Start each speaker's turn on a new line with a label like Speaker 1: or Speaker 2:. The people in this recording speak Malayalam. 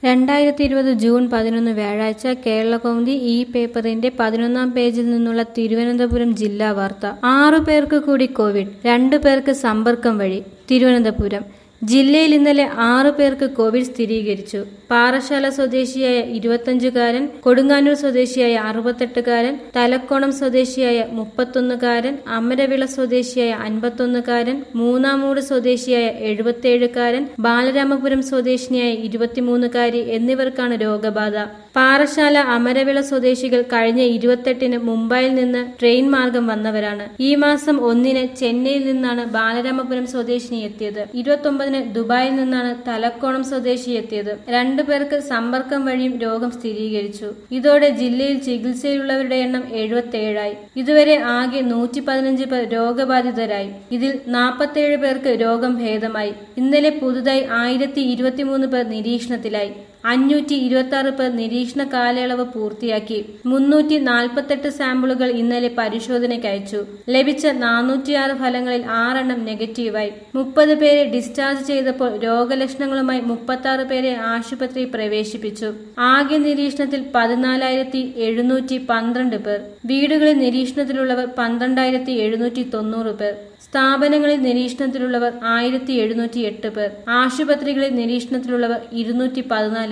Speaker 1: രണ്ടായിരത്തി ഇരുപത് ജൂൺ പതിനൊന്ന് വ്യാഴാഴ്ച കേരളകൗമുദി ഈ പേപ്പറിന്റെ പതിനൊന്നാം പേജിൽ നിന്നുള്ള തിരുവനന്തപുരം ജില്ലാ വാർത്ത ആറു പേർക്ക് കൂടി കോവിഡ് രണ്ടു പേർക്ക് സമ്പർക്കം വഴി തിരുവനന്തപുരം ജില്ലയിൽ ഇന്നലെ ആറു പേർക്ക് കോവിഡ് സ്ഥിരീകരിച്ചു പാറശാല സ്വദേശിയായ ഇരുപത്തഞ്ചുകാരൻ കൊടുങ്ങാനൂർ സ്വദേശിയായ അറുപത്തെട്ടുകാരൻ തലക്കോണം സ്വദേശിയായ മുപ്പത്തൊന്നുകാരൻ അമരവിള സ്വദേശിയായ അൻപത്തൊന്നുകാരൻ മൂന്നാമൂട് സ്വദേശിയായ എഴുപത്തിയേഴുകാരൻ ബാലരാമപുരം സ്വദേശിനിയായ ഇരുപത്തിമൂന്നുകാരി എന്നിവർക്കാണ് രോഗബാധ പാറശാല അമരവിള സ്വദേശികൾ കഴിഞ്ഞ ഇരുപത്തെട്ടിന് മുംബൈയിൽ നിന്ന് ട്രെയിൻ മാർഗം വന്നവരാണ് ഈ മാസം ഒന്നിന് ചെന്നൈയിൽ നിന്നാണ് ബാലരാമപുരം സ്വദേശിനി എത്തിയത് ഇരുപത്തൊമ്പതിന് ദുബായിൽ നിന്നാണ് തലക്കോണം സ്വദേശി എത്തിയത് രണ്ടു പേർക്ക് സമ്പർക്കം വഴിയും രോഗം സ്ഥിരീകരിച്ചു ഇതോടെ ജില്ലയിൽ ചികിത്സയിലുള്ളവരുടെ എണ്ണം എഴുപത്തിയേഴായി ഇതുവരെ ആകെ നൂറ്റി പതിനഞ്ച് പേർ രോഗബാധിതരായി ഇതിൽ നാൽപ്പത്തിയേഴ് പേർക്ക് രോഗം ഭേദമായി ഇന്നലെ പുതുതായി ആയിരത്തി ഇരുപത്തിമൂന്ന് പേർ നിരീക്ഷണത്തിലായി അഞ്ഞൂറ്റി ഇരുപത്തി ആറ് പേർ നിരീക്ഷണ കാലയളവ് പൂർത്തിയാക്കി മുന്നൂറ്റി നാൽപ്പത്തെട്ട് സാമ്പിളുകൾ ഇന്നലെ പരിശോധനയ്ക്ക് അയച്ചു ലഭിച്ച നാനൂറ്റിയാറ് ഫലങ്ങളിൽ ആറെണ്ണം നെഗറ്റീവായി മുപ്പത് പേരെ ഡിസ്ചാർജ് ചെയ്തപ്പോൾ രോഗലക്ഷണങ്ങളുമായി മുപ്പത്തി ആറ് പേരെ ആശുപത്രിയിൽ പ്രവേശിപ്പിച്ചു ആകെ നിരീക്ഷണത്തിൽ പതിനാലായിരത്തി എഴുന്നൂറ്റി പന്ത്രണ്ട് പേർ വീടുകളിൽ നിരീക്ഷണത്തിലുള്ളവർ പന്ത്രണ്ടായിരത്തി എഴുന്നൂറ്റി തൊണ്ണൂറ് പേർ സ്ഥാപനങ്ങളിൽ നിരീക്ഷണത്തിലുള്ളവർ ആയിരത്തി എഴുന്നൂറ്റി എട്ട് പേർ ആശുപത്രികളിൽ നിരീക്ഷണത്തിലുള്ളവർ ഇരുന്നൂറ്റി പതിനാല്